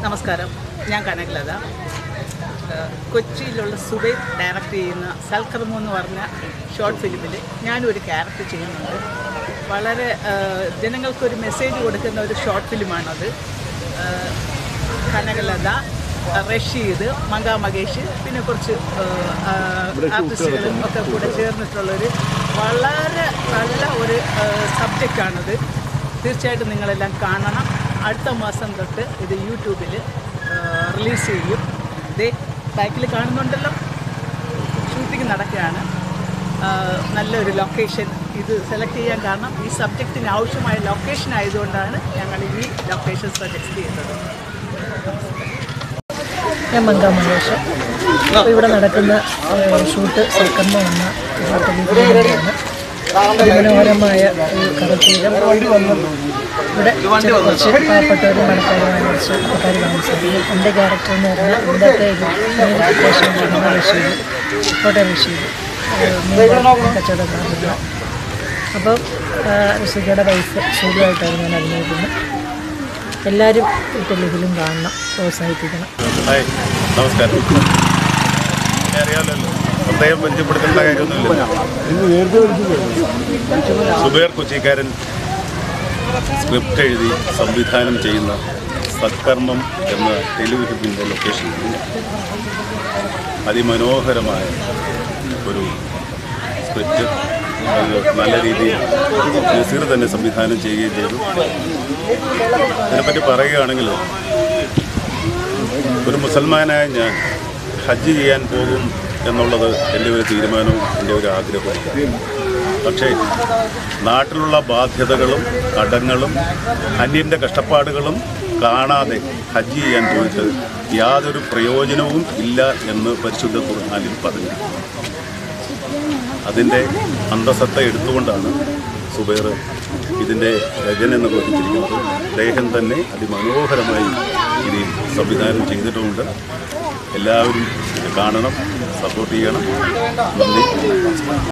നമസ്കാരം ഞാൻ കനകലത ഏഹ് കൊച്ചിയിലുള്ള സുബൈ ഡയറക്റ്റ് ചെയ്യുന്ന സൽക്കർമ്മം എന്ന് പറഞ്ഞ ഷോർട്ട് ഫിലിമിൽ ഞാനും ഒരു ക്യാരക്ടർ ചെയ്യുന്നുണ്ട് വളരെ ഏഹ് ജനങ്ങൾക്കൊരു മെസ്സേജ് കൊടുക്കുന്ന ഒരു ഷോർട്ട് ഫിലിമാണത് ഏഹ് കനകലത റഷീദ് മങ്ക മകേഷ് പിന്നെ കുറച്ച് ഏഹ്, ആ, ആർട്ടിസ്റ്റുകളും ഒക്കെ കൂടെ ചേർന്നിട്ടുള്ളൊരു വളരെ നല്ല ഒരു സബ്ജക്റ്റാണിത് തീർച്ചയായിട്ടും നിങ്ങളെല്ലാം കാണണം അടുത്ത മാസം തൊട്ട് ഇത് യൂട്യൂബിൽ റിലീസ് ചെയ്യും ദേ ബാക്കിൽ കാണുന്നുണ്ടല്ലോ ഷൂട്ടിംഗ് നടക്കുകയാണ് ആ, നല്ലൊരു ലൊക്കേഷൻ ഇത് സെലക്ട് ചെയ്യാൻ കാരണം ഈ സബ്ജക്റ്റിന് ആവശ്യമായ ലൊക്കേഷൻ ആയതുകൊണ്ടാണ് ഞങ്ങൾ ഈ ലൊക്കേഷൻ സജസ്റ്റ് ചെയ്തത് ഞാൻ മങ്ക മഹേഷ് അപ്പോൾ ഇവിടെ നടക്കുന്ന ഏഹ്, ഷൂട്ട് സൽക്കർമ്മ എന്ന വാർത്തവിനിമയമാണ് അതിമനോഹരമായ ഒരു കടൽത്തീരം ഇവിടെ ചില കുറച്ച് പാവപ്പെട്ടവരും പണക്കാരുമായ കുറച്ച് ആൾക്കാർ താമസിക്കുന്നു എൻ്റെ ക്യാരക്ടർ എന്ന് പറഞ്ഞാൽ ഇവിടുത്തെ ഒരു ഐഡൻറ്റിഫിക്കേഷൻ ചെയ്യുന്ന റഷീദ് കോട്ടയ റഷീദ് ഏഹ്, മീൻ കച്ചവടക്കാരല്ല അപ്പം റഷീദയുടെ വൈഫ് ശരിയായിട്ടാണ് ഞാൻ അഭിനയിക്കുന്നത് എല്ലാവരും ഈ ടെലിഫിലും കാണണം പ്രോത്സാഹിപ്പിക്കണം ഹായ് നമസ്കാരം എന്നെ അറിയാമല്ലോ പ്രത്യേകം പരിചയപ്പെടുത്തേണ്ട കാര്യമൊന്നുമില്ല സുബേർ കൊച്ചിക്കാരൻ സ്ക്രിപ്റ്റ് എഴുതി സംവിധാനം ചെയ്യുന്ന സത്കർമ്മം എന്ന ടെലിവിഷൻ്റെ ലൊക്കേഷൻ അതിമനോഹരമായ ഒരു സ്ക്രിപ്റ്റ് അത് നല്ല രീതിയിൽ നസീർ തന്നെ സംവിധാനം ചെയ്യുകയും ചെയ്തു ഇതിനെപ്പറ്റി പറയുകയാണെങ്കിൽ ഒരു മുസൽമാനായ ഞാൻ ഹജ്ജ് ചെയ്യാൻ പോകും എന്നുള്ളത് എൻ്റെ ഒരു തീരുമാനവും എൻ്റെ ഒരു ആഗ്രഹവും പക്ഷേ നാട്ടിലുള്ള ബാധ്യതകളും കടങ്ങളും അന്യൻ്റെ കഷ്ടപ്പാടുകളും കാണാതെ ഹജ്ജ് ചെയ്യാൻ പോയിട്ട് യാതൊരു പ്രയോജനവും ഇല്ല എന്ന് പരിശുദ്ധ ഖുർആാനിൽ പറഞ്ഞു അതിൻ്റെ അന്തസത്ത എടുത്തുകൊണ്ടാണ് സുബൈർ ഇതിൻ്റെ രചന നിർവഹിച്ചിരിക്കുന്നത് അദ്ദേഹം തന്നെ അതിമനോഹരമായി ഇത് സംവിധാനം ചെയ്തിട്ടുമുണ്ട് എല്ലാവരും ഇത് കാണണം സപ്പോർട്ട് ചെയ്യണം നന്ദി